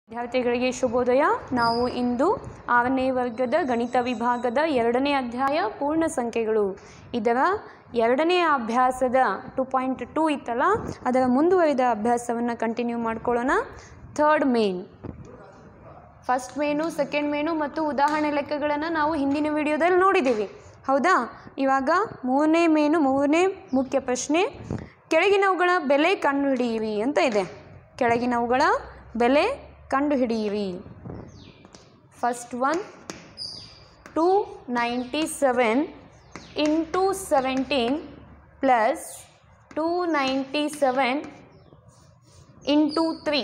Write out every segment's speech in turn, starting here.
ವಿದ್ಯಾರ್ಥಿಗಳಿಗೆ ಶುಭೋದಯ ನಾವು ಇಂದು ಆರನೇ ವರ್ಗದ ಗಣಿತ ವಿಭಾಗದ ಎರಡನೇ ಅಧ್ಯಾಯ ಪೂರ್ಣ ಸಂಖ್ಯೆಗಳು ಇದರ ಎರಡನೇ ಅಭ್ಯಾಸದ ಟು ಪಾಯಿಂಟ್ ಟೂ ಇತ್ತಲ್ಲ ಅದರ ಮುಂದುವರಿದ ಅಭ್ಯಾಸವನ್ನು ಕಂಟಿನ್ಯೂ ಮಾಡ್ಕೊಳ್ಳೋಣ third main first main second main ಮತ್ತು ಉದಾಹರಣೆ ಲೆಕ್ಕಗಳನ್ನು ನಾವು ಹಿಂದಿನ ವಿಡಿಯೋದಲ್ಲಿ ನೋಡಿದ್ದೀವಿ ಹೌದಾ ಇವಾಗ ಮೂರನೇ ಮೇನು ಮೂರನೇ ಮುಖ್ಯ ಪ್ರಶ್ನೆ ಕೆಳಗಿನವುಗಳ ಬೆಲೆ ಕಂಡುಹಿಡಿಯಿರಿ ಅಂತ ಇದೆ ಕೆಳಗಿನವುಗಳ ಬೆಲೆ ಕಂಡುಹಿಡಿಯಿರಿ first one two ninety seven into seventeen plus two ninety seven into three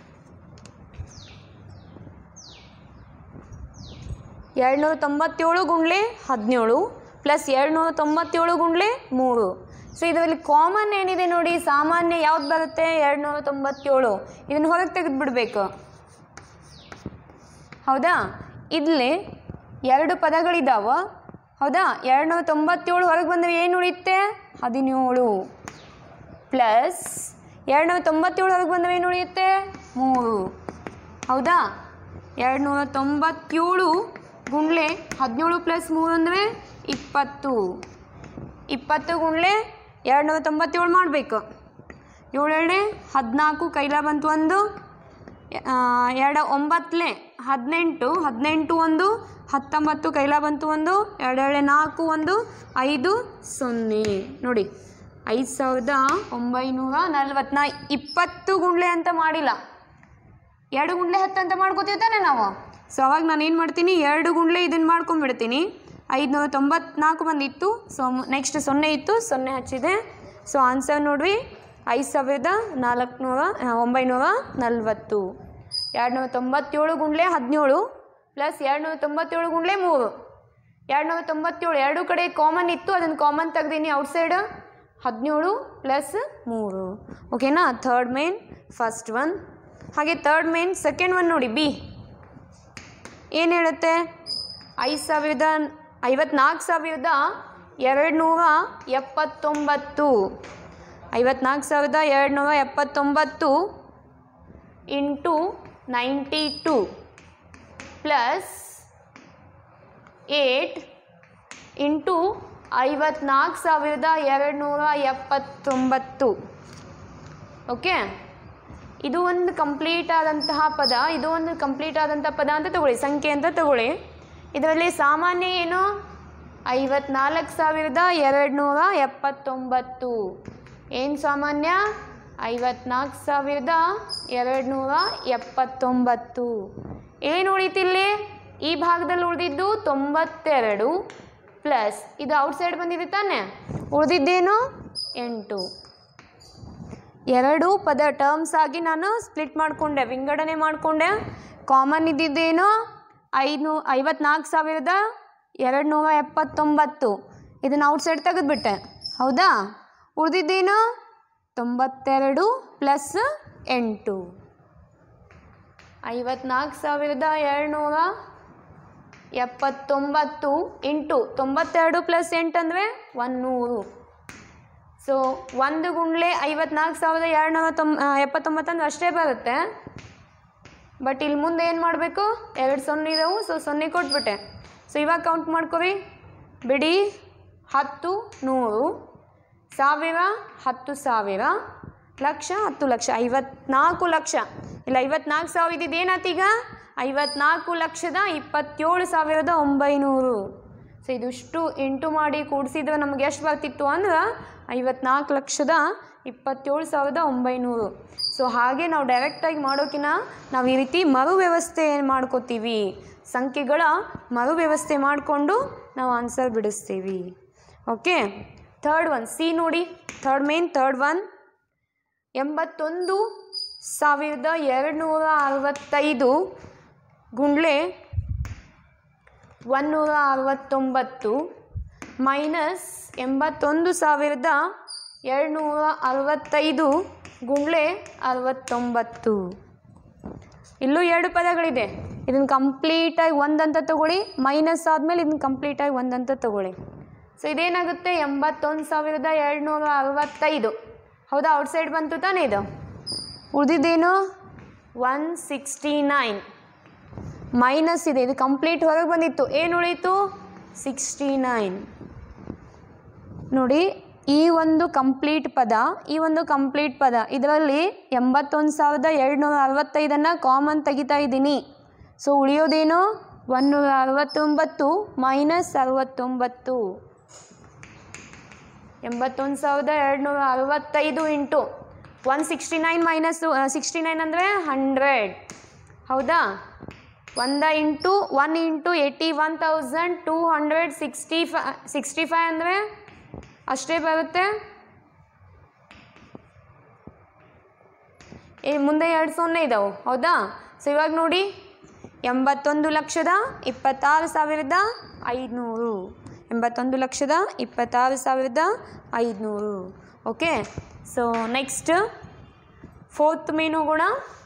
ಎರಡುನೂರ ತೊಂಬತ್ತೇಳು ಗುಂಡ್ಲೆ ಹದಿನೇಳು ಪ್ಲಸ್ ಎರಡುನೂರ ತೊಂಬತ್ತೇಳು ಗುಂಡ್ಲೆ ಮೂರು ಸೊ ಇದರಲ್ಲಿ ಕಾಮನ್ ಏನಿದೆ ನೋಡಿ ಸಾಮಾನ್ಯ ಯಾವ್ದು ಬರುತ್ತೆ ಎರಡುನೂರ ತೊಂಬತ್ತೇಳು ಇದನ್ನು ಹೊರಗೆ ತೆಗೆದುಬಿಡ್ಬೇಕು ಹೌದಾ ಇಲ್ಲಿ ಎರಡು ಪದಗಳಿದ್ದಾವ ಹೌದಾ ಎರಡುನೂರ ತೊಂಬತ್ತೇಳು ಹೊರಗೆ ಬಂದರೆ ಏನು ಉಳಿಯುತ್ತೆ ಹದಿನೇಳು ಪ್ಲಸ್ ಎರಡುನೂರ ತೊಂಬತ್ತೇಳು ಹೊರಗೆ ಬಂದರೆ ಏನು ಉಳಿಯುತ್ತೆ ಮೂರು ಹೌದಾ ಎರಡುನೂರ ತೊಂಬತ್ತೇಳು ಗುಂಡ್ಲೆ ಹದಿನೇಳು ಪ್ಲಸ್ ಮೂರು ಅಂದರೆ ಇಪ್ಪತ್ತು ಇಪ್ಪತ್ತು ಗುಂಡ್ಲೆ ಎರಡುನೂರ ತೊಂಬತ್ತೇಳು ಮಾಡಬೇಕು ಏಳೇಳೆ ಹದಿನಾಲ್ಕು ಕೈಲ ಬಂತು ಒಂದು ಆ, ಎರಡು ಒಂಬತ್ತಲೆ ಹದಿನೆಂಟು ಹದಿನೆಂಟು ಒಂದು ಹತ್ತೊಂಬತ್ತು ಕೈಲ ಬಂತು ಒಂದು ಎರಡೇಳೆ ನಾಲ್ಕು ಒಂದು ಐದು ಸೊನ್ನೆ ನೋಡಿ ಐದು ಸಾವಿರದ ಒಂಬೈನೂರ ನಲ್ವತ್ತು ನಾ ಇಪ್ಪತ್ತು ಗುಂಡ್ಲೆ ಅಂತ ಮಾಡಿಲ್ಲ ಎರಡು ಗುಂಡ್ಲೆ ಹತ್ತು ಅಂತ ಮಾಡ್ಕೋತೀವಿ ತಾನೆ ನಾವು ಸೊ ಅವಾಗ ನಾನು ಏನು ಮಾಡ್ತೀನಿ ಎರಡು ಗುಂಡ್ಲೆ ಇದನ್ನು ಮಾಡ್ಕೊಂಡ್ಬಿಡ್ತೀನಿ ಐದುನೂರ ತೊಂಬತ್ನಾಲ್ಕು ಬಂದಿತ್ತು ಸೊ ನೆಕ್ಸ್ಟ್ ಸೊನ್ನೆ ಇತ್ತು ಸೊನ್ನೆ ಹಚ್ಚಿದೆ ಸೊ ಆನ್ಸರ್ ನೋಡ್ರಿ ಐದು ಸಾವಿರದ ನಾಲ್ಕುನೂರ ಒಂಬೈನೂರ ನಲ್ವತ್ತು ಎರಡುನೂರ ತೊಂಬತ್ತೇಳು ಗುಂಡ್ಲೆ ಹದಿನೇಳು ಪ್ಲಸ್ ಎರಡುನೂರ ತೊಂಬತ್ತೇಳು ಗುಂಡ್ಲೆ ಮೂರು ಎರಡುನೂರ ತೊಂಬತ್ತೇಳು ಎರಡು ಕಡೆ ಕಾಮನ್ ಇತ್ತು ಅದನ್ನು ಕಾಮನ್ ತೆಗ್ದೀನಿ ಔಟ್ಸೈಡ್ ಹದಿನೇಳು ಪ್ಲಸ್ ಮೂರು ಓಕೆನಾ ಥರ್ಡ್ ಮೇನ್ ಫಸ್ಟ್ ಒನ್ ಹಾಗೆ ಥರ್ಡ್ ಮೇನ್ ಸೆಕೆಂಡ್ ಒನ್ ನೋಡಿ ಬಿ ಏನು ಹೇಳುತ್ತೆ ಐದು ಸಾವಿರದ ಐವತ್ನಾಲ್ಕು ಸಾವಿರದ ಎರಡು ನೂರ ಎಪ್ಪತ್ತೊಂಬತ್ತು ಐವತ್ನಾಲ್ಕು ಸಾವಿರದ ಎರಡು ನೂರ ಎಪ್ಪತ್ತೊಂಬತ್ತು into ninety two plus eight into ಐವತ್ನಾಲ್ಕು ಸಾವಿರದ ಎರಡು ನೂರ ಎಪ್ಪತ್ತೊಂಬತ್ತು ಓಕೆ ಇದು ಒಂದು ಕಂಪ್ಲೀಟ್ ಆದಂತಹ ಪದ ಇದು ಒಂದು ಕಂಪ್ಲೀಟ್ ಆದಂಥ ಪದ ಅಂತ ತಗೊಳ್ಳಿ ಸಂಖ್ಯೆ ಅಂತ ತಗೊಳ್ಳಿ ಇದರಲ್ಲಿ ಸಾಮಾನ್ಯ ಏನು ಐವತ್ನಾಲ್ಕು ಸಾವಿರದ ಎರಡು ನೂರ ಎಪ್ಪತ್ತೊಂಬತ್ತು ಏನು ಸಾಮಾನ್ಯ ಐವತ್ನಾಲ್ಕು ಸಾವಿರದ ಎರಡು ನೂರ ಎಪ್ಪತ್ತೊಂಬತ್ತು ಏನು ಉಳಿತಿಲ್ಲಿ ಈ ಭಾಗದಲ್ಲಿ ಉಳಿದಿದ್ದು ತೊಂಬತ್ತೆರಡು ಪ್ಲಸ್ ಇದು ಔಟ್ಸೈಡ್ ಬಂದಿದೆ ತಾನೆ ಉಳಿದಿದ್ದೇನು ಎಂಟು ಎರಡು ಪದ ಟರ್ಮ್ಸ್ ಆಗಿ ನಾನು ಸ್ಪ್ಲಿಟ್ ಮಾಡಿಕೊಂಡೆ ವಿಂಗಡಣೆ ಮಾಡಿಕೊಂಡೆ ಕಾಮನ್ ಇದ್ದಿದ್ದೇನು ಐನೂ ಐವತ್ನಾಲ್ಕು ಸಾವಿರದ ಎರಡು ನೂರ ಎಪ್ಪತ್ತೊಂಬತ್ತು ಇದನ್ನು ಔಟ್ಸೈಡ್ ತೆಗೆದುಬಿಟ್ಟೆ ಹೌದಾ ಉಳಿದಿದ್ದೇನು ತೊಂಬತ್ತೆರಡು ಪ್ಲಸ್ ಎಂಟು ಐವತ್ನಾಲ್ಕು ಸಾವಿರದ ಎರಡು ನೂರ ಎಪ್ಪತ್ತೊಂಬತ್ತು ಇಂಟು ತೊಂಬತ್ತೆರಡು ಪ್ಲಸ್ ಎಂಟು ಅಂದರೆ ಒನ್ನೂರು ಸೊ ಒಂದು ಗುಂಡ್ಲೆ ಐವತ್ನಾಲ್ಕು ಸಾವಿರದ ಎರಡು ನೂರ ತೊಂಬ ಎಪ್ಪತ್ತೊಂಬತ್ತು ಅಂದ್ರೆ ಅಷ್ಟೇ ಬರುತ್ತೆ ಬಟ್ ಇಲ್ಲಿ ಮುಂದೆ ಏನು ಮಾಡಬೇಕು ಎರಡು ಸೊನ್ನೆ ಇದಾವು ಸೊ ಸೊನ್ನೆ ಕೊಟ್ಬಿಟ್ಟೆ ಸೊ ಇವಾಗ ಕೌಂಟ್ ಮಾಡ್ಕೊರಿ ಬಿಡಿ ಹತ್ತು ನೂರು ಸಾವಿರ ಹತ್ತು ಸಾವಿರ ಲಕ್ಷ ಹತ್ತು ಲಕ್ಷ ಐವತ್ನಾಲ್ಕು ಲಕ್ಷ ಇಲ್ಲ ಐವತ್ನಾಲ್ಕು ಸಾವಿರ ಇದ್ದಿದ್ದು ಏನಾತೀಗ ಐವತ್ನಾಲ್ಕು ಲಕ್ಷದ ಇಪ್ಪತ್ತೇಳು ಸಾವಿರದ ಒಂಬೈನೂರು ಸೊ ಇದಿಷ್ಟು ಇಂಟು ಮಾಡಿ ಕೂಡಿಸಿದ್ರೆ ನಮ್ಗೆ ಎಷ್ಟು ಬರ್ತಿತ್ತು ಅಂದ್ರೆ ಐವತ್ನಾಲ್ಕು ಲಕ್ಷದ ಇಪ್ಪತ್ತೇಳು ಸಾವಿರದ ಒಂಬೈನೂರು ಸೊ ಹಾಗೆ ನಾವು ಡೈರೆಕ್ಟಾಗಿ ಮಾಡೋಕಿನ ನಾವು ಈ ರೀತಿ ಮರು ವ್ಯವಸ್ಥೆ ಮಾಡ್ಕೋತೀವಿ ಸಂಖ್ಯೆಗಳ ಮರು ವ್ಯವಸ್ಥೆ ಮಾಡಿಕೊಂಡು ನಾವು ಆನ್ಸರ್ ಬಿಡಿಸ್ತೀವಿ ಓಕೆ ಥರ್ಡ್ ಒನ್ ಸಿ ನೋಡಿ ಥರ್ಡ್ ಮೇನ್ ಥರ್ಡ್ ಒನ್ ಎಂಬತ್ತೊಂದು ಸಾವಿರದ ಎರಡು ನೂರ ಅರವತ್ತೈದು ಗುಂಡ್ಲೆ ಒನ್ನೂರ ಅರವತ್ತೊಂಬತ್ತು ಮೈನಸ್ ಎಂಬತ್ತೊಂದು ಸಾವಿರದ ಎರಡುನೂರ ಅರವತ್ತೈದು ಗುಂಡ್ಲೆ ಅರವತ್ತೊಂಬತ್ತು ಇಲ್ಲೂ ಎರಡು ಪದಗಳಿದೆ ಇದನ್ನು ಕಂಪ್ಲೀಟಾಗಿ ಒಂದಂತ ತಗೊಳ್ಳಿ ಮೈನಸ್ ಆದಮೇಲೆ ಇದನ್ನು ಕಂಪ್ಲೀಟಾಗಿ ಒಂದಂತ ತಗೊಳ್ಳಿ ಸೊ ಇದೇನಾಗುತ್ತೆ ಎಂಬತ್ತೊಂದು ಸಾವಿರದ ಎರಡುನೂರ ಅರವತ್ತೈದು ಹೌದಾ ಔಟ್ಸೈಡ್ ಬಂತು ತಾನೇ ಇದು ಉಳಿದಿದ್ದೇನು ಒನ್ ಸಿಕ್ಸ್ಟಿ ನೈನ್ ಮೈನಸ್ ಇದೆ ಇದು ಕಂಪ್ಲೀಟ್ ಹೊರಗೆ ಬಂದಿತ್ತು ಏನು ಉಳೀತು ಸಿಕ್ಸ್ಟಿ ನೈನ್ ನೋಡಿ ಈ ಒಂದು ಕಂಪ್ಲೀಟ್ ಪದ ಈ ಒಂದು ಕಂಪ್ಲೀಟ್ ಪದ ಇದರಲ್ಲಿ ಎಂಬತ್ತೊಂದು ಸಾವಿರದ ಎರಡುನೂರ ಅರವತ್ತೈದನ್ನು ಕಾಮನ್ ತೆಗಿತಾ ಇದ್ದೀನಿ ಸೊ ಉಳಿಯೋದೇನು ಒನ್ನೂರ ಅರವತ್ತೊಂಬತ್ತು ಮೈನಸ್ ಅರವತ್ತೊಂಬತ್ತು ಎಂಬತ್ತೊಂದು ಸಾವಿರದ ಎರಡುನೂರ ಅರವತ್ತೈದು into one sixty nine minus sixty nine ಅಂದರೆ ಹಂಡ್ರೆಡ್ ಹೌದಾ ಒಂದ into one into eighty one thousand two hundred sixty five sixty five ಅಂದರೆ ಅಷ್ಟೇ ಬರುತ್ತೆ ಈ ಮುಂದೆ ಎರಡು ಸೊನ್ನೆ ಇದ್ದಾವೆ ಹೌದಾ ಸೊ ಇವಾಗ ನೋಡಿ ಎಂಬತ್ತೊಂದು ಲಕ್ಷದ ಇಪ್ಪತ್ತಾರು ಸಾವಿರದ ಐದುನೂರು ಎಂಬತ್ತೊಂದು ಲಕ್ಷದ ಇಪ್ಪತ್ತಾರು ಸಾವಿರದ ಐದುನೂರು ಓಕೆ ಸೊ ನೆಕ್ಸ್ಟ್ ಫೋರ್ತ್ ಮೀನು ಗುಣ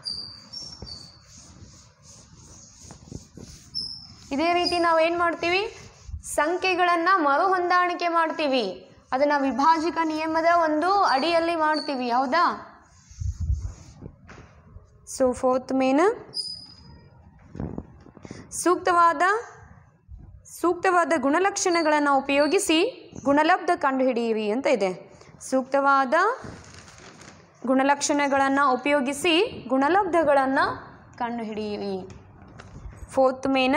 ಇದೇ ರೀತಿ ನಾವು ಏನು ಮಾಡ್ತೀವಿ ಸಂಖ್ಯೆಗಳನ್ನು ಮರು ಹೊಂದಾಣಿಕೆ ಮಾಡ್ತೀವಿ ಅದನ್ನು ವಿಭಾಜಕ ನಿಯಮದ ಒಂದು ಅಡಿಯಲ್ಲಿ ಮಾಡ್ತೀವಿ ಹೌದಾ ಸೊ ಫೋರ್ತ್ ಮೇನ್ ಸೂಕ್ತವಾದ ಸೂಕ್ತವಾದ ಗುಣಲಕ್ಷಣಗಳನ್ನು ಉಪಯೋಗಿಸಿ ಗುಣಲಬ್ಧ ಕಂಡುಹಿಡಿಯಿರಿ ಅಂತ ಇದೆ ಸೂಕ್ತವಾದ ಗುಣಲಕ್ಷಣಗಳನ್ನು ಉಪಯೋಗಿಸಿ ಗುಣಲಬ್ಧಗಳನ್ನು ಕಂಡುಹಿಡಿಯಿರಿ fourth main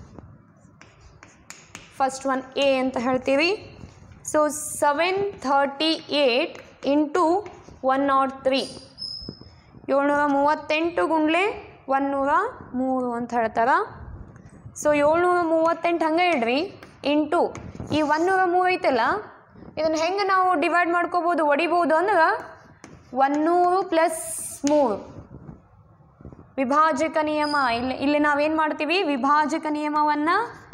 first one A ಅಂತ ಹೇಳ್ತೀವಿ so seven thirty eight into one naught three ಏಳ್ನೂರ ಮೂವತ್ತೆಂಟು ಗುಂಡ್ಲೆ ಒನ್ನೂರ ಮೂರು ಅಂತ ಹೇಳ್ತಾರೆ ಸೊ ಏಳ್ನೂರ ಮೂವತ್ತೆಂಟು ಹಂಗೆ ಇಡ್ರಿ ಇಂಟು ಈ ಒನ್ನೂರ ಮೂರು ಐತಲ್ಲ ಇದನ್ನು ಹೆಂಗೆ ನಾವು ಡಿವೈಡ್ ಮಾಡ್ಕೋಬೋದು ಹೊಡಿಬೋದು ಅಂದ್ರೆ ಒನ್ನೂರು ಪ್ಲಸ್ ಮೂರು ವಿಭಾಜಕ ನಿಯಮ ಇಲ್ಲಿ ಇಲ್ಲಿ ನಾವೇನು ಮಾಡ್ತೀವಿ ವಿಭಾಜಕ ನಿಯಮವನ್ನು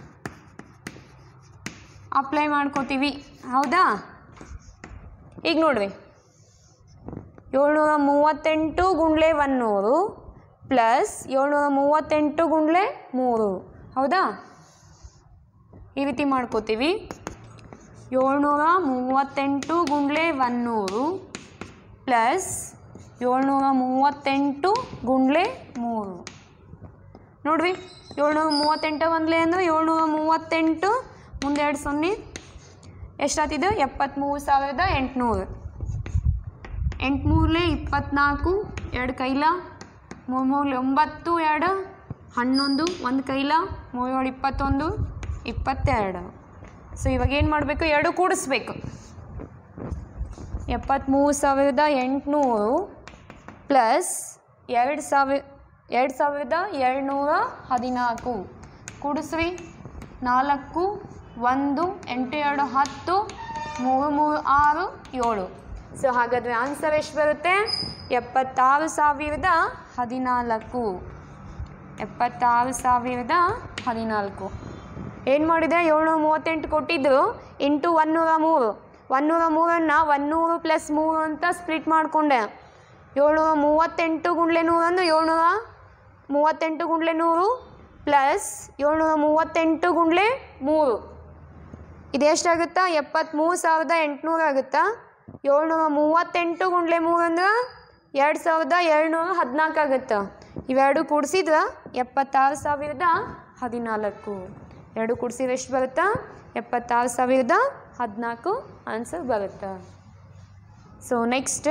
ಅಪ್ಲೈ ಮಾಡ್ಕೋತೀವಿ ಹೌದಾ ಈಗ ನೋಡ್ರಿ ಏಳ್ನೂರ ಮೂವತ್ತೆಂಟು ಗುಂಡ್ಲೆ ಒನ್ನೂರು ಪ್ಲಸ್ ಏಳ್ನೂರ ಮೂವತ್ತೆಂಟು ಗುಂಡ್ಲೆ ಮೂರು ಹೌದಾ ಈ ರೀತಿ ಮಾಡ್ಕೋತೀವಿ ಏಳ್ನೂರ ಮೂವತ್ತೆಂಟು ಗುಂಡ್ಲೆ ಒನ್ನೂರು ಪ್ಲಸ್ ಏಳ್ನೂರ ಮೂವತ್ತೆಂಟು ಗುಂಡ್ಲೆ ಮೂರು ನೋಡ್ರಿ ಏಳ್ನೂರ ಮೂವತ್ತೆಂಟು ಒಂದ್ಲೆ ಅಂದ್ರೆ ಏಳ್ನೂರ ಮೂವತ್ತೆಂಟು ಮುಂದೆ ಎರಡು ಸೊನ್ನೆ ಎಷ್ಟಾತಿದ್ದು ಎಪ್ಪತ್ತ್ಮೂರು ಸಾವಿರದ ಎಂಟುನೂರು ಎಂಟುಮೂರಲೆ ಇಪ್ಪತ್ನಾಲ್ಕು ಎರಡು ಕೈಲ ಮೂರು ಮೂರಲೆ ಒಂಬತ್ತು ಎರಡು ಹನ್ನೊಂದು ಒಂದು ಕೈಲ ಮೂರೇಳು ಇಪ್ಪತ್ತೊಂದು ಇಪ್ಪತ್ತೆರಡು ಸೊ ಇವಾಗ ಏನು ಮಾಡಬೇಕು ಎರಡು ಕೂಡಿಸ್ಬೇಕು ಎಪ್ಪತ್ತ್ಮೂರು ಸಾವಿರದ ಎಂಟುನೂರು ಪ್ಲಸ್ ಎರಡು ಸಾವಿರ ಎರಡು ಸಾವಿರದ ಎರಡುನೂರ ಹದಿನಾಲ್ಕು ಕೂಡಿಸ್ರಿ ನಾಲ್ಕು ಒಂದು ಎಂಟು ಎರಡು ಹತ್ತು ಮೂರು ಮೂರು ಆರು ಏಳು ಸೊ ಹಾಗಾದರೆ ಆನ್ಸರ್ ಎಷ್ಟು ಬರುತ್ತೆ ಎಪ್ಪತ್ತಾರು ಸಾವಿರದ ಹದಿನಾಲ್ಕು ಎಪ್ಪತ್ತಾರು ಸಾವಿರದ ಹದಿನಾಲ್ಕು ಏನು ಮಾಡಿದೆ ಏಳ್ನೂರ ಮೂವತ್ತೆಂಟು ಕೊಟ್ಟಿದ್ದರು ಇಂಟು ಒನ್ನೂರ ಮೂರು ಒನ್ನೂರ ಮೂರನ್ನು ಒನ್ನೂರು ಪ್ಲಸ್ ಮೂರು ಅಂತ ಸ್ಪ್ಲಿಟ್ ಮಾಡಿಕೊಂಡೆ ಏಳ್ನೂರ ಮೂವತ್ತೆಂಟು ಗುಂಡ್ಲೆ ನೂರು ಅಂದ್ರೆ ಏಳ್ನೂರ ಮೂವತ್ತೆಂಟು ಗುಂಡ್ಲೆ ನೂರು ಪ್ಲಸ್ ಏಳ್ನೂರ ಮೂವತ್ತೆಂಟು ಗುಂಡ್ಲೆ ಮೂರು ಇದೆಷ್ಟಾಗುತ್ತಾ ಎಪ್ಪತ್ತ್ಮೂರು ಸಾವಿರದ ಎಂಟುನೂರು ಆಗುತ್ತಾ ಏಳ್ನೂರ ಮೂವತ್ತೆಂಟು ಗುಂಡ್ಲೆ ಮೂರು ಅಂದ್ರೆ ಎರಡು ಸಾವಿರದ ಏಳ್ನೂರ ಹದಿನಾಲ್ಕು ಆಗುತ್ತೆ ಇವೆರಡು ಕೂಡಿಸಿದ್ರೆ ಎಪ್ಪತ್ತಾರು ಸಾವಿರದ ಹದಿನಾಲ್ಕು ಎರಡು ಕೂಡಿಸಿದ್ರೆ ಎಷ್ಟು ಬರುತ್ತಾ ಎಪ್ಪತ್ತಾರು ಸಾವಿರದ ಹದಿನಾಲ್ಕು ಆನ್ಸರ್ ಬರುತ್ತೆ ಸೊ ನೆಕ್ಸ್ಟ್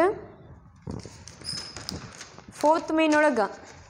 ಫೋರ್ತ್ ಮೀನೊಳಗೆ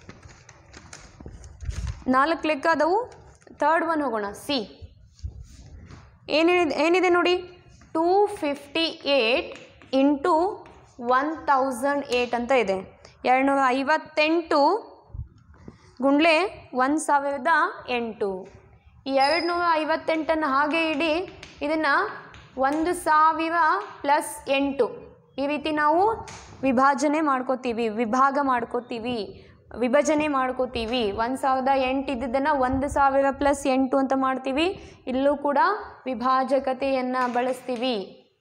ನಾಲ್ಕು ಲೆಕ್ಕ ಅದಾವು ಥರ್ಡ್ ಒನ್ ಹೋಗೋಣ ಸಿ ಏನಿದೆ ಏನಿದೆ ನೋಡಿ two fifty eight into one thousand eight ಅಂತ ಇದೆ ಎರಡುನೂರ ಐವತ್ತೆಂಟು ಗುಂಡ್ಲೆ ಒಂದು ಸಾವಿರದ ಎಂಟು ಈ ಎರಡು ನೂರ ಐವತ್ತೆಂಟನ್ನು ಹಾಗೆ ಇಡಿ ಇದನ್ನು ಒಂದು ಸಾವಿರ ಪ್ಲಸ್ ಎಂಟು ಈ ರೀತಿ ನಾವು ವಿಭಾಜನೆ ಮಾಡ್ಕೋತೀವಿ ವಿಭಾಗ ಮಾಡ್ಕೋತೀವಿ ವಿಭಜನೆ ಮಾಡ್ಕೋತೀವಿ ಒಂದು ಸಾವಿರದ ಎಂಟು ಇದ್ದಿದ್ದನ್ನು ಒಂದು ಸಾವಿರ ಪ್ಲಸ್ ಎಂಟು ಅಂತ ಮಾಡ್ತೀವಿ ಇಲ್ಲೂ ಕೂಡ ವಿಭಾಜಕತೆಯನ್ನು ಬಳಸ್ತೀವಿ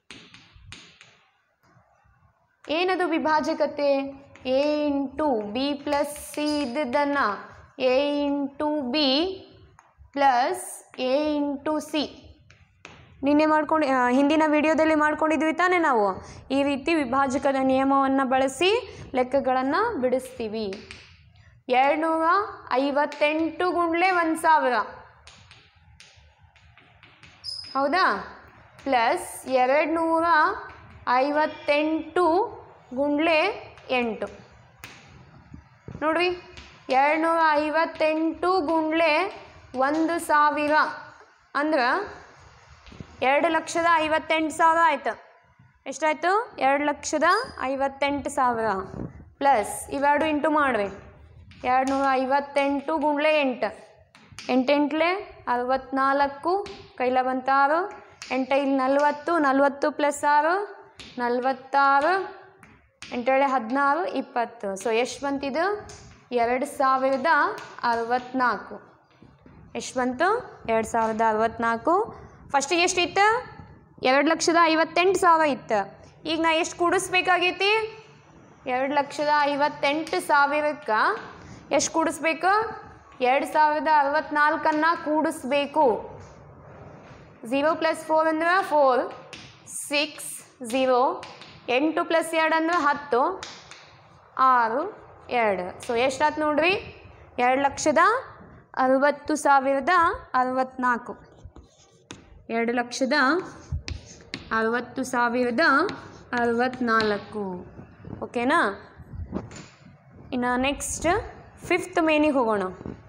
ಏನದು ವಿಭಾಜಕತೆ A into B plus C ಇದ್ದದ್ದನ್ನು A into B plus A into C ನಿನ್ನೆ ಮಾಡ್ಕೊಂಡು ಆ, ಹಿಂದಿನ ವಿಡಿಯೋದಲ್ಲಿ ಮಾಡ್ಕೊಂಡಿದ್ವಿ ತಾನೇ ನಾವು ಈ ರೀತಿ ವಿಭಾಜಕದ ನಿಯಮವನ್ನು ಬಳಸಿ ಲೆಕ್ಕಗಳನ್ನು ಬಿಡಿಸ್ತೀವಿ ಎರಡುನೂರ ಐವತ್ತೆಂಟು ಗುಂಡ್ಲೆ ಒಂದು ಸಾವಿರ ಹೌದಾ ಪ್ಲಸ್ ಎರಡು ನೂರ ಐವತ್ತೆಂಟು ಗುಂಡ್ಲೆ ಎಂಟು ನೋಡ್ರಿ ಎರಡು ನೂರ ಐವತ್ತೆಂಟು ಗುಂಡ್ಲೆ ಒಂದು ಸಾವಿರ ಅಂದ್ರೆ ಎರಡು ಲಕ್ಷದ ಐವತ್ತೆಂಟು ಸಾವಿರ ಆಯ್ತು ಎಷ್ಟಾಯಿತು ಎರಡು ಲಕ್ಷದ ಐವತ್ತೆಂಟು ಸಾವಿರ ಪ್ಲಸ್ ಇವೆರಡು ಇಂಟು ಮಾಡ್ಬೇಕು ಎರಡು ನೂರ ಐವತ್ತೆಂಟು ಗುಂಡ್ಲೆ ಎಂಟು ಎಂಟೆಂಟ್ಲೆ ಅರವತ್ನಾಲ್ಕು ಕೈಲ ಬಂತಾರು ಎಂಟೈದು ನಲ್ವತ್ತು ನಲ್ವತ್ತು ಪ್ಲಸ್ ಆರು ನಲ್ವತ್ತಾರು ಎಂಟೇಳೆ ಹದಿನಾರು ಇಪ್ಪತ್ತು ಸೊ ಎಷ್ಟು ಬಂತಿದು ಎರಡು ಸಾವಿರದ ಅರವತ್ನಾಲ್ಕು ಎಷ್ಟು ಬಂತು ಎರಡು ಸಾವಿರದ ಅರವತ್ನಾಲ್ಕು ಫಸ್ಟಿಗೆ ಎಷ್ಟಿತ್ತು ಎರಡು ಲಕ್ಷದ ಐವತ್ತೆಂಟು ಸಾವಿರ ಇತ್ತು ಈಗ ನಾ ಎಷ್ಟು ಕೂಡಿಸ್ಬೇಕಾಗೈತಿ ಎರಡು ಲಕ್ಷದ ಐವತ್ತೆಂಟು ಸಾವಿರಕ್ಕೆ ಎಷ್ಟು ಕೂಡಿಸ್ಬೇಕು ಎರಡು ಸಾವಿರದ ಅರವತ್ನಾಲ್ಕನ್ನು ಕೂಡಿಸ್ಬೇಕು ಝೀರೋ ಪ್ಲಸ್ ಫೋರ್ ಅಂದ್ರೆ ಫೋರ್ ಸಿಕ್ಸ್ ಝೀರೋ ಎಂಟು ಪ್ಲಸ್ ಎರಡು ಅಂದ್ರೆ ಹತ್ತು ಆರು ಎರಡು ಸೊ ಎಷ್ಟಾಯ್ತು ನೋಡ್ರಿ ಎರಡು ಲಕ್ಷದ ಅರವತ್ತು ಸಾವಿರದ ಅರವತ್ನಾಲ್ಕು ಎರಡು ಲಕ್ಷದ ಅರವತ್ತು ಸಾವಿರದ ಅರವತ್ನಾಲ್ಕು ಓಕೆನಾ ಇನ್ನು ನೆಕ್ಸ್ಟ್ ಫಿಫ್ತ್ ಮೇನಿಗೆ ಹೋಗೋಣ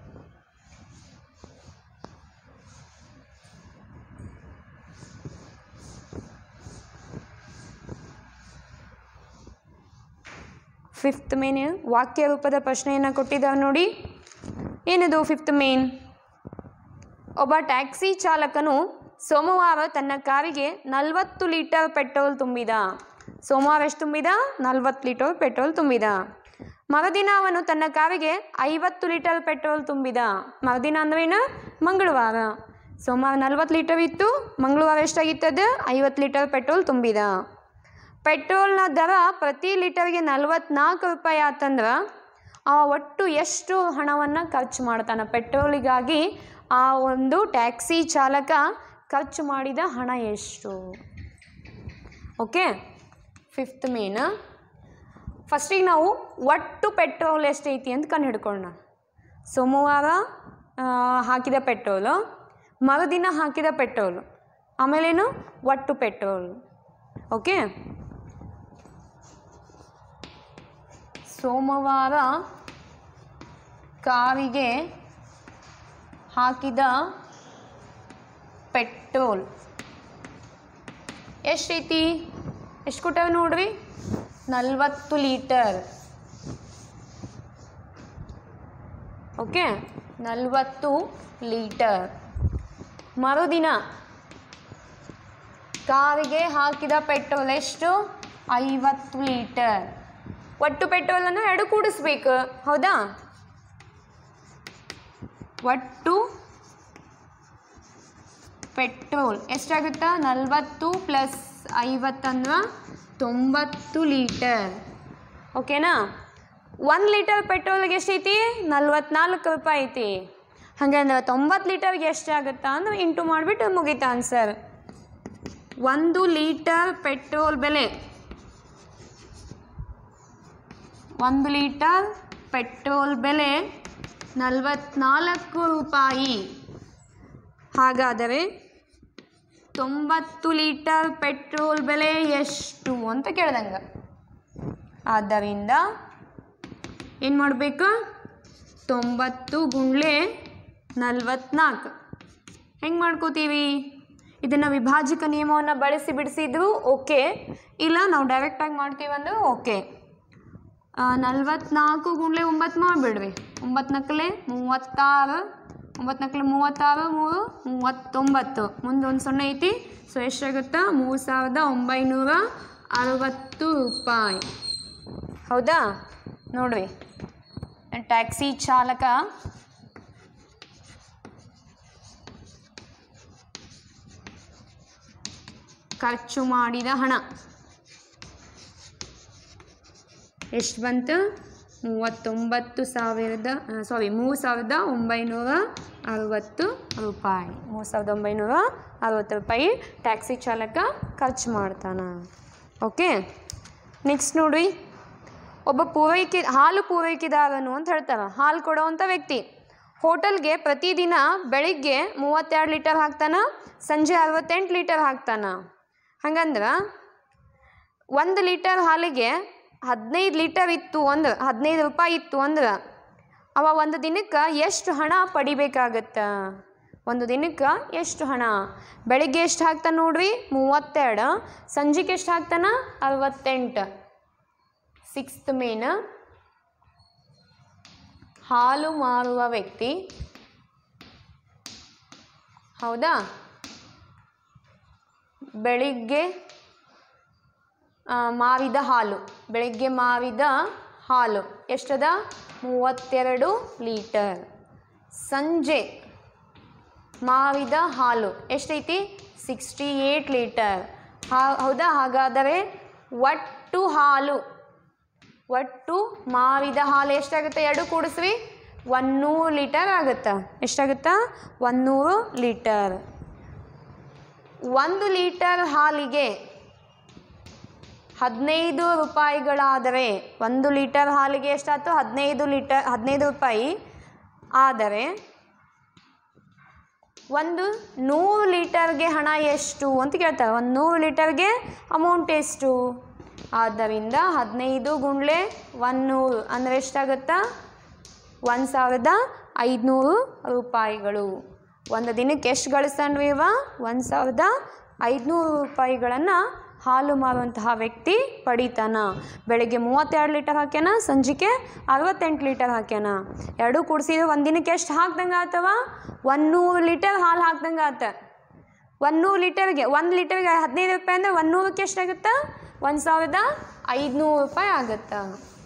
ಫಿಫ್ತ್ ಮೇನ್ ವಾಕ್ಯ ರೂಪದ ಪ್ರಶ್ನೆಯನ್ನು ಕೊಟ್ಟಿದ್ದಾರೆ ನೋಡಿ ಏನದು ಫಿಫ್ತ್ ಮೇನ್ ಒಬ್ಬ ಟ್ಯಾಕ್ಸಿ ಚಾಲಕನು ಸೋಮವಾರ ತನ್ನ ಕಾರಿಗೆ ನಲವತ್ತು ಲೀಟರ್ ಪೆಟ್ರೋಲ್ ತುಂಬಿದ ಸೋಮವಾರ ಎಷ್ಟು ತುಂಬಿದ ನಲವತ್ತು ಲೀಟರ್ ಪೆಟ್ರೋಲ್ ತುಂಬಿದ ಮರುದಿನ ಅವನು ತನ್ನ ಕಾರಿಗೆ ಐವತ್ತು ಲೀಟರ್ ಪೆಟ್ರೋಲ್ ತುಂಬಿದ ಮರುದಿನ ಅಂದ್ರೇನು ಮಂಗಳವಾರ ಸೋಮವಾರ ನಲ್ವತ್ತು ಲೀಟರ್ ಇತ್ತು ಮಂಗಳವಾರ ಎಷ್ಟಾಗಿತ್ತದು ಐವತ್ತು ಲೀಟರ್ ಪೆಟ್ರೋಲ್ ತುಂಬಿದ ಪೆಟ್ರೋಲ್ನ ದರ ಪ್ರತಿ ಲೀಟರ್ಗೆ ನಲ್ವತ್ನಾಲ್ಕು ರೂಪಾಯಿ ಆತಂದ್ರೆ ಆ ಒಟ್ಟು ಎಷ್ಟು ಹಣವನ್ನು ಖರ್ಚು ಮಾಡ್ತಾನೆ ಪೆಟ್ರೋಲಿಗಾಗಿ ಆ ಒಂದು ಟ್ಯಾಕ್ಸಿ ಚಾಲಕ ಖರ್ಚು ಮಾಡಿದ ಹಣ ಎಷ್ಟು ಓಕೆ ಫಿಫ್ತ್ ಮೇನ್ ಫಸ್ಟಿಗೆ ನಾವು ಒಟ್ಟು ಪೆಟ್ರೋಲ್ ಎಷ್ಟೈತಿ ಅಂತ ಕಂಡು ಹಿಡ್ಕೊಳ್ಳೋಣ ಸೋಮವಾರ ಆ, ಹಾಕಿದ ಪೆಟ್ರೋಲು ಮರುದಿನ ಹಾಕಿದ ಪೆಟ್ರೋಲು ಆಮೇಲೇನು ಒಟ್ಟು ಪೆಟ್ರೋಲ್ ಓಕೆ ಸೋಮವಾರ ಕಾರಿಗೆ ಹಾಕಿದ ಪೆಟ್ರೋಲ್ ಎಷ್ಟೈತಿ ಎಷ್ಟು ಕೊಟ್ಟವೆ ನೋಡ್ರಿ ನಲ್ವತ್ತು ಲೀಟರ್ ಓಕೆ ನಲ್ವತ್ತು ಲೀಟರ್ ಮರುದಿನ ಕಾರಿಗೆ ಹಾಕಿದ ಪೆಟ್ರೋಲ್ ಎಷ್ಟು ಐವತ್ತು ಲೀಟರ್ ಒಟ್ಟು ಪೆಟ್ರೋಲನ್ನು ಎರಡು ಕೂಡಿಸ್ಬೇಕು ಹೌದಾ ಒಟ್ಟು ಪೆಟ್ರೋಲ್ ಎಷ್ಟಾಗುತ್ತಾ ನಲ್ವತ್ತು ಪ್ಲಸ್ ಐವತ್ತಂದ್ರೆ ತೊಂಬತ್ತು ಲೀಟರ್ ಓಕೆನಾ ಒಂದು ಲೀಟರ್ ಪೆಟ್ರೋಲ್ಗೆ ಎಷ್ಟೈತಿ ನಲ್ವತ್ನಾಲ್ಕು ರೂಪಾಯಿ ಐತಿ ಹಾಗಂದ್ರೆ ತೊಂಬತ್ತು ಲೀಟರ್ಗೆ ಎಷ್ಟಾಗುತ್ತಾ ಅಂದ್ರೆ ಇಂಟು ಮಾಡಿಬಿಟ್ಟು ಮುಗೀತಾ ಆನ್ಸರ್ ಒಂದು ಲೀಟರ್ ಪೆಟ್ರೋಲ್ ಬೆಲೆ ಒಂದು ಲೀಟರ್ ಪೆಟ್ರೋಲ್ ಬೆಲೆ ನಲವತ್ನಾಲ್ಕು ರೂಪಾಯಿ ಹಾಗಾದರೆ ತೊಂಬತ್ತು ಲೀಟರ್ ಪೆಟ್ರೋಲ್ ಬೆಲೆ ಎಷ್ಟು ಅಂತ ಕೇಳ್ದಂಗೆ ಆದ್ದರಿಂದ ಏನು ಮಾಡಬೇಕು ತೊಂಬತ್ತು ಗುಂಡ್ಲೆ ನಲ್ವತ್ನಾಲ್ಕು ಹೆಂಗೆ ಮಾಡ್ಕೋತೀವಿ ಇದನ್ನು ವಿಭಾಜಕ ನಿಯಮವನ್ನು ಬಳಸಿ ಬಿಡಿಸಿದ್ರು ಓಕೆ ಇಲ್ಲ ನಾವು ಡೈರೆಕ್ಟಾಗಿ ಮಾಡ್ತೀವಿ ಅಂದ್ರೆ ಓಕೆ ನಲ್ವತ್ನಾಲ್ಕು ಗುಂಡ್ಲೆ ಒಂಬತ್ತು ಮಾಡಿಬಿಡ್ರಿ ಒಂಬತ್ತು ನಕ್ಕಲೆ ಮೂವತ್ತಾರು ಒಂಬತ್ತು ನಕ್ಕಲೆ ಮೂವತ್ತಾರು ಮೂರು ಮೂವತ್ತೊಂಬತ್ತು ಮುಂದೆ ಒಂದು ಸೊನ್ನೆ ಐತಿ ಸೊ ಎಷ್ಟಾಗುತ್ತಾ ಮೂರು ಸಾವಿರದ ಒಂಬೈನೂರ ಅರವತ್ತು ರೂಪಾಯಿ ಹೌದಾ ನೋಡ್ರಿ ಟ್ಯಾಕ್ಸಿ ಚಾಲಕ ಖರ್ಚು ಮಾಡಿದ ಹಣ ಎಷ್ಟು ಬಂತು ಮೂವತ್ತೊಂಬತ್ತು ಸಾವಿರದ ಸಾರಿ ಮೂರು ಸಾವಿರದ ಒಂಬೈನೂರ ಅರವತ್ತು ರೂಪಾಯಿ ಮೂರು ಸಾವಿರದ ಒಂಬೈನೂರ ಅರವತ್ತು ರೂಪಾಯಿ ಟ್ಯಾಕ್ಸಿ ಚಾಲಕ ಖರ್ಚು ಮಾಡ್ತಾನೆ ಓಕೆ ನೆಕ್ಸ್ಟ್ ನೋಡ್ರಿ ಒಬ್ಬ ಪೂರೈಕೆ ಹಾಲು ಪೂರೈಕೆದಾರನು ಅಂತ ಹೇಳ್ತಾರೆ ಹಾಲು ಕೊಡೋವಂಥ ವ್ಯಕ್ತಿ ಹೋಟೆಲ್ಗೆ ಪ್ರತಿದಿನ ಬೆಳಿಗ್ಗೆ ಮೂವತ್ತೆರಡು ಲೀಟರ್ ಹಾಕ್ತಾನ ಸಂಜೆ ಅರವತ್ತೆಂಟು ಲೀಟರ್ ಹಾಕ್ತಾನ ಹಂಗಂದ್ರೆ ಒಂದು ಲೀಟರ್ ಹಾಲಿಗೆ ಹದಿನೈದು ಲೀಟರ್ ಇತ್ತು ಅಂದ್ರೆ ಹದಿನೈದು ರೂಪಾಯಿ ಇತ್ತು ಅಂದ್ರೆ ಅವ ಒಂದು ದಿನಕ್ಕೆ ಎಷ್ಟು ಹಣ ಪಡಿಬೇಕಾಗತ್ತೆ ಒಂದು ದಿನಕ್ಕೆ ಎಷ್ಟು ಹಣ ಬೆಳಿಗ್ಗೆ ಎಷ್ಟು ಹಾಕ್ತಾನೆ ನೋಡ್ರಿ ಮೂವತ್ತೆರಡು ಸಂಜೆಗೆ ಎಷ್ಟು ಹಾಕ್ತಾನ ಅರವತ್ತೆಂಟು ಸಿಕ್ಸ್ತ್ ಮೇನ್ ಹಾಲು ಮಾರುವ ವ್ಯಕ್ತಿ ಹೌದಾ ಬೆಳಿಗ್ಗೆ ಆ, ಮಾರಿದ ಹಾಲು ಬೆಳಿಗ್ಗೆ ಮಾರಿದ ಹಾಲು ಎಷ್ಟದ ಮೂವತ್ತೆರಡು ಲೀಟರ್ ಸಂಜೆ ಮಾರಿದ ಹಾಲು ಎಷ್ಟೈತಿ ಸಿಕ್ಸ್ಟಿ ಏಯ್ಟ್ ಲೀಟರ್ ಹಾ ಹೌದಾ ಹಾಗಾದರೆ ಒಟ್ಟು ಹಾಲು ಒಟ್ಟು ಮಾರಿದ ಹಾಲು ಎಷ್ಟಾಗುತ್ತೆ ಎರಡು ಕೂಡಿಸ್ರಿ ಒನ್ನೂರು ಲೀಟರ್ ಆಗುತ್ತೆ ಎಷ್ಟಾಗುತ್ತಾ ಒನ್ನೂರು ಲೀಟರ್ ಒಂದು ಲೀಟರ್ ಹಾಲಿಗೆ ಹದಿನೈದು ರೂಪಾಯಿಗಳಾದರೆ ಒಂದು ಲೀಟರ್ ಹಾಲಿಗೆ ಎಷ್ಟಾಯ್ತು ಹದಿನೈದು ಲೀಟರ್ ಹದಿನೈದು ರೂಪಾಯಿ ಆದರೆ ಒಂದು ನೂರು ಲೀಟರ್ಗೆ ಹಣ ಎಷ್ಟು ಅಂತ ಕೇಳ್ತಾರೆ ಒಂದು ನೂರು ಲೀಟರ್ಗೆ ಅಮೌಂಟ್ ಎಷ್ಟು ಆದ್ದರಿಂದ ಹದಿನೈದು ಗುಂಡ್ಲೆ ಒನ್ನೂರು ಅಂದರೆ ಎಷ್ಟಾಗುತ್ತಾ ಒಂದು ಸಾವಿರದ ಐದುನೂರು ರೂಪಾಯಿಗಳು ಒಂದು ದಿನಕ್ಕೆ ಎಷ್ಟು ಗಳಿಸ್ತಾನ್ರಿ ಇವ ಒಂದು ಸಾವಿರದ ಐದುನೂರು ರೂಪಾಯಿಗಳನ್ನು ಹಾಲು ಮಾರುವಂತಹ ವ್ಯಕ್ತಿ ಪಡಿತಾನ ಬೆಳಗ್ಗೆ ಮೂವತ್ತೆರಡು ಲೀಟರ್ ಹಾಕ್ಯಾನ ಸಂಜೆಗೆ ಅರವತ್ತೆಂಟು ಲೀಟರ್ ಹಾಕ್ಯಾನ ಎರಡೂ ಕೂಡಿಸಿದ್ರೆ ಒಂದು ದಿನಕ್ಕೆ ಎಷ್ಟು ಹಾಕ್ದಂಗೆ ಆತವ ಒನ್ನೂರು ಲೀಟರ್ ಹಾಲು ಹಾಕ್ದಂಗೆ ಆತ ಒನ್ನೂರು ಲೀಟರ್ಗೆ ಒಂದು ಲೀಟರ್ಗೆ ಹದಿನೈದು ರೂಪಾಯಿ ಅಂದರೆ ಒನ್ನೂರಕ್ಕೆ ಎಷ್ಟಾಗುತ್ತೆ ಒಂದು ಸಾವಿರದ ಐದುನೂರು ರೂಪಾಯಿ ಆಗುತ್ತೆ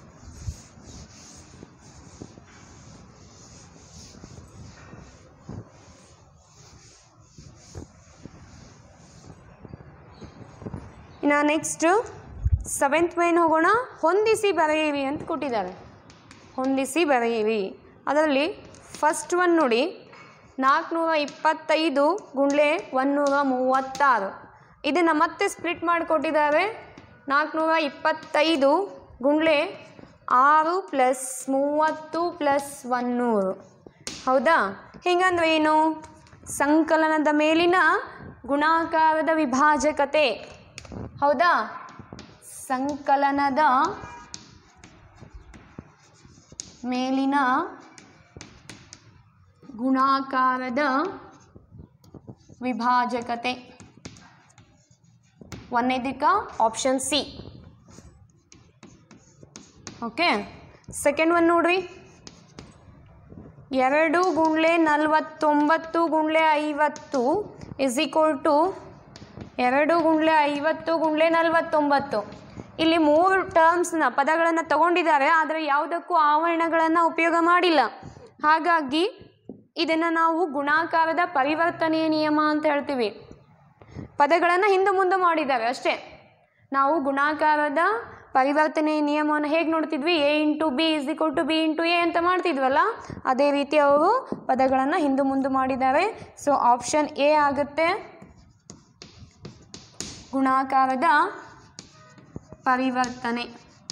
ಇನ್ನು ನೆಕ್ಸ್ಟು ಸೆವೆಂತ್ ಮೈನ್ ಹೋಗೋಣ ಹೊಂದಿಸಿ ಬರೆಯಿರಿ ಅಂತ ಕೊಟ್ಟಿದ್ದಾರೆ ಹೊಂದಿಸಿ ಬರೆಯಿರಿ ಅದರಲ್ಲಿ ಫಸ್ಟ್ ಒನ್ ನೋಡಿ ನಾಲ್ಕುನೂರ ಇಪ್ಪತ್ತೈದು ಗುಂಡ್ಲೆ ಒನ್ನೂರ ಮೂವತ್ತಾರು ಇದನ್ನು ಮತ್ತೆ ಸ್ಪ್ಲಿಟ್ ಮಾಡಿಕೊಟ್ಟಿದ್ದಾರೆ ನಾಲ್ಕುನೂರ ಇಪ್ಪತ್ತೈದು ಗುಂಡ್ಲೆ ಆರು ಪ್ಲಸ್ ಮೂವತ್ತು ಪ್ಲಸ್ ಒನ್ನೂರು ಹೌದಾ ಹಿಂಗಂದ್ರೆ ಏನು ಸಂಕಲನದ ಮೇಲಿನ ಗುಣಾಕಾರದ ವಿಭಾಜಕತೆ ಹೌದಾ ಸಂಕಲನದ ಮೇಲಿನ ಗುಣಾಕಾರದ ವಿಭಾಜಕತೆ ಒಂದನೇದಕ್ಕ option C okay second one ನೋಡ್ರಿ ಎರಡು ಗುಂಡ್ಲೆ ನಲವತ್ತೊಂಬತ್ತು ಗುಂಡ್ಲೆ ಐವತ್ತು ಇಸ್ ಈಕ್ವಲ್ ಟು ಎರಡು ಗುಂಡ್ಲೆ ಐವತ್ತು ಗುಂಡ್ಲೆ ನಲವತ್ತೊಂಬತ್ತು ಇಲ್ಲಿ ಮೂರು ಟರ್ಮ್ಸ್ನ ಪದಗಳನ್ನು ತಗೊಂಡಿದ್ದಾರೆ ಆದರೆ ಯಾವುದಕ್ಕೂ ಆವರಣಗಳನ್ನು ಉಪಯೋಗ ಮಾಡಿಲ್ಲ ಹಾಗಾಗಿ ಇದನ್ನು ನಾವು ಗುಣಾಕಾರದ ಪರಿವರ್ತನೆಯ ನಿಯಮ ಅಂತ ಹೇಳ್ತೀವಿ ಪದಗಳನ್ನು ಹಿಂದೆ ಮುಂದೆ ಮಾಡಿದ್ದಾರೆ ಅಷ್ಟೇ ನಾವು ಗುಣಾಕಾರದ ಪರಿವರ್ತನೆ ನಿಯಮವನ್ನು ಹೇಗೆ ನೋಡ್ತಿದ್ವಿ A into B is equal to B into A ಅಂತ ಮಾಡ್ತಿದ್ವಲ್ಲ ಅದೇ ರೀತಿ ಅವರು ಪದಗಳನ್ನು ಹಿಂದೆ ಮುಂದೆ ಮಾಡಿದ್ದಾರೆ ಸೊ ಆಪ್ಷನ್ ಎ ಆಗುತ್ತೆ ಗುಣಾಕಾರದ ಪರಿವರ್ತನೆ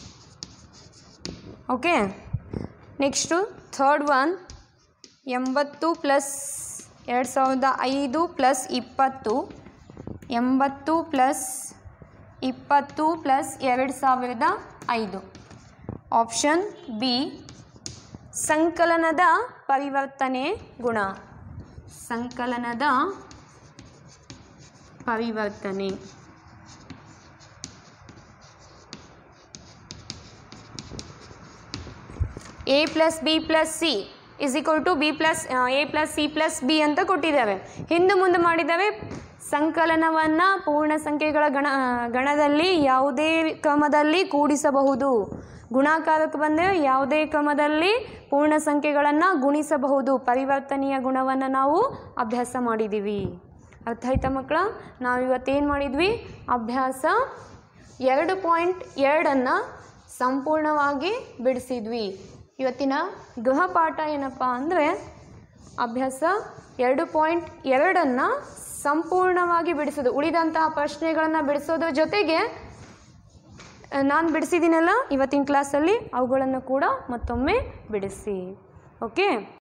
ಓಕೆ ನೆಕ್ಸ್ಟು ಥರ್ಡ್ ಒನ್ ಎಂಬತ್ತು ಪ್ಲಸ್ ಎರಡು ಸಾವಿರದ ಐದು ಪ್ಲಸ್ ಇಪ್ಪತ್ತು ಎಂಬತ್ತು ಪ್ಲಸ್ ಇಪ್ಪತ್ತು ಪ್ಲಸ್ ಎರಡು ಸಾವಿರದ ಐದು ಆಪ್ಷನ್ ಬಿ ಸಂಕಲನದ ಪರಿವರ್ತನೆ ಗುಣ ಸಂಕಲನದ ಪರಿವರ್ತನೆ A plus B plus C is equal to B plus A plus C plus B ಅಂತ ಕೊಟ್ಟಿದ್ದಾವೆ ಹಿಂದೆ ಮುಂದೆ ಮಾಡಿದ್ದಾವೆ ಸಂಕಲನವನ್ನು ಪೂರ್ಣ ಸಂಖ್ಯೆಗಳ ಗಣ ಗಣದಲ್ಲಿ ಯಾವುದೇ ಕ್ರಮದಲ್ಲಿ ಕೂಡಿಸಬಹುದು ಗುಣಾಕಾರಕ್ಕೆ ಬಂದರೆ ಯಾವುದೇ ಕ್ರಮದಲ್ಲಿ ಪೂರ್ಣ ಸಂಖ್ಯೆಗಳನ್ನು ಗುಣಿಸಬಹುದು ಪರಿವರ್ತನೆಯ ಗುಣವನ್ನು ನಾವು ಅಭ್ಯಾಸ ಮಾಡಿದ್ದೀವಿ ಅರ್ಥ ಆಯ್ತಾ ಮಕ್ಕಳ ನಾವು ಇವತ್ತೇನು ಮಾಡಿದ್ವಿ ಅಭ್ಯಾಸ ಎರಡು ಪಾಯಿಂಟ್ ಎರಡನ್ನು ಸಂಪೂರ್ಣವಾಗಿ ಬಿಡಿಸಿದ್ವಿ ಇವತ್ತಿನ ಗೃಹಪಾಠ ಏನಪ್ಪ ಅಂದರೆ ಅಭ್ಯಾಸ ಎರಡು ಪಾಯಿಂಟ್ ಎರಡನ್ನು ಸಂಪೂರ್ಣವಾಗಿ ಬಿಡಿಸೋದು ಉಳಿದಂತಹ ಪ್ರಶ್ನೆಗಳನ್ನು ಬಿಡಿಸೋದ್ರ ಜೊತೆಗೆ ನಾನು ಬಿಡಿಸಿದ್ದೀನಲ್ಲ ಇವತ್ತಿನ ಕ್ಲಾಸಲ್ಲಿ ಅವುಗಳನ್ನು ಕೂಡ ಮತ್ತೊಮ್ಮೆ ಬಿಡಿಸಿ ಓಕೆ